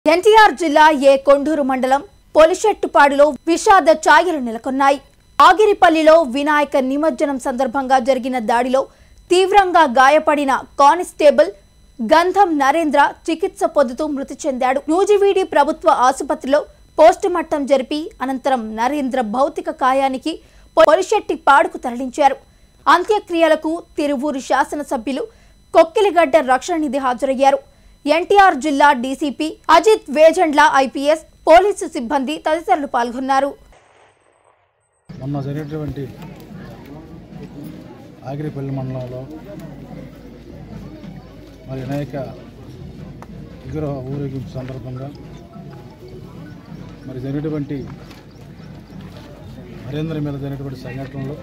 ఎన్టీఆర్ జిల్లా ఏ కొండూరు మండలం పొలిషెట్టుపాడులో విషాద ఛాయలు నెలకొన్నాయి ఆగిరిపల్లిలో వినాయక నిమజ్జనం సందర్భంగా జరిగిన దాడిలో తీవ్రంగా గాయపడిన కానిస్టేబుల్ గంధం నరేంద్ర చికిత్స పొందుతూ మృతి చెందాడు నూజివీడి ప్రభుత్వ ఆసుపత్రిలో పోస్టుమార్టం జరిపి అనంతరం నరేంద్ర భౌతిక కాయానికి పొలిశెట్టి పాడుకు తరలించారు అంత్యక్రియలకు తిరువూరు శాసనసభ్యులు కొక్కిలిగడ్డ రక్షణ నిధి హాజరయ్యారు ఎన్టీఆర్ జిల్లా DCP Ajith Vejendla IPS police సిబ్బంది తదితరులు పాల్గొన్నారు మొన్న జరిగినటువంటి ఆగిరిపల్లి మండలంలో మరి వినాయక విగ్రహ ఊరేగింపు సందర్భంగా మరి జరిగినటువంటి నరేంద్ర మీద జరిగినటువంటి సంఘటనలు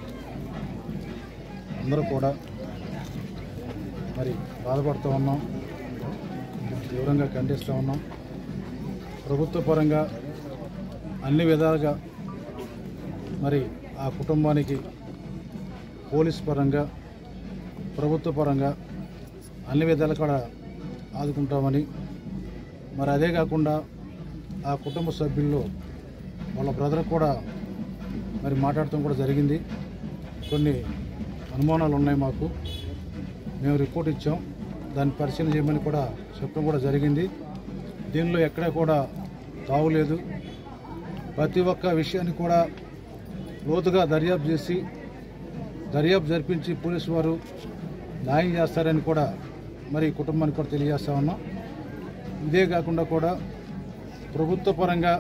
అందరూ కూడా మరి బాధపడుతూ ఉన్నాం తీవ్రంగా ఖండిస్తూ ఉన్నాం ప్రభుత్వ పరంగా అన్ని విధాలుగా మరి ఆ కుటుంబానికి పోలీస్ పరంగా ప్రభుత్వ పరంగా అన్ని విధాలు కూడా ఆదుకుంటామని మరి అదే కాకుండా ఆ కుటుంబ సభ్యుల్లో వాళ్ళ బ్రదర్ కూడా మరి మాట్లాడటం కూడా జరిగింది కొన్ని అనుమానాలు ఉన్నాయి మాకు మేము రిపోర్ట్ ఇచ్చాం దాన్ని పరిశీలన చేయమని కూడా చెప్పడం కూడా జరిగింది దీనిలో ఎక్కడా కూడా తావులేదు ప్రతి ఒక్క విషయాన్ని కూడా లోతుగా దర్యాప్తు చేసి దర్యాప్తు జరిపించి పోలీసు వారు న్యాయం చేస్తారని కూడా మరి ఈ కుటుంబానికి కూడా తెలియజేస్తా ఉన్నాం ఇదే కాకుండా కూడా ప్రభుత్వ పరంగా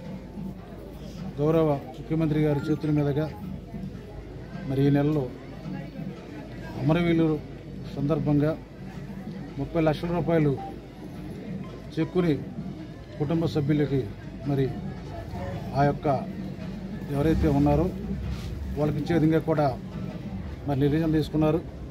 గౌరవ ముఖ్యమంత్రి గారి చేతుల మీదుగా మరి ఈ నెలలో అమరవీరులు సందర్భంగా ముప్పై లక్షల రూపాయలు చెక్కుని కుటుంబ సభ్యులకి మరి ఆ యొక్క ఎవరైతే ఉన్నారో వాళ్ళకి ఇచ్చే విధంగా కూడా మరి నిర్ణయం తీసుకున్నారు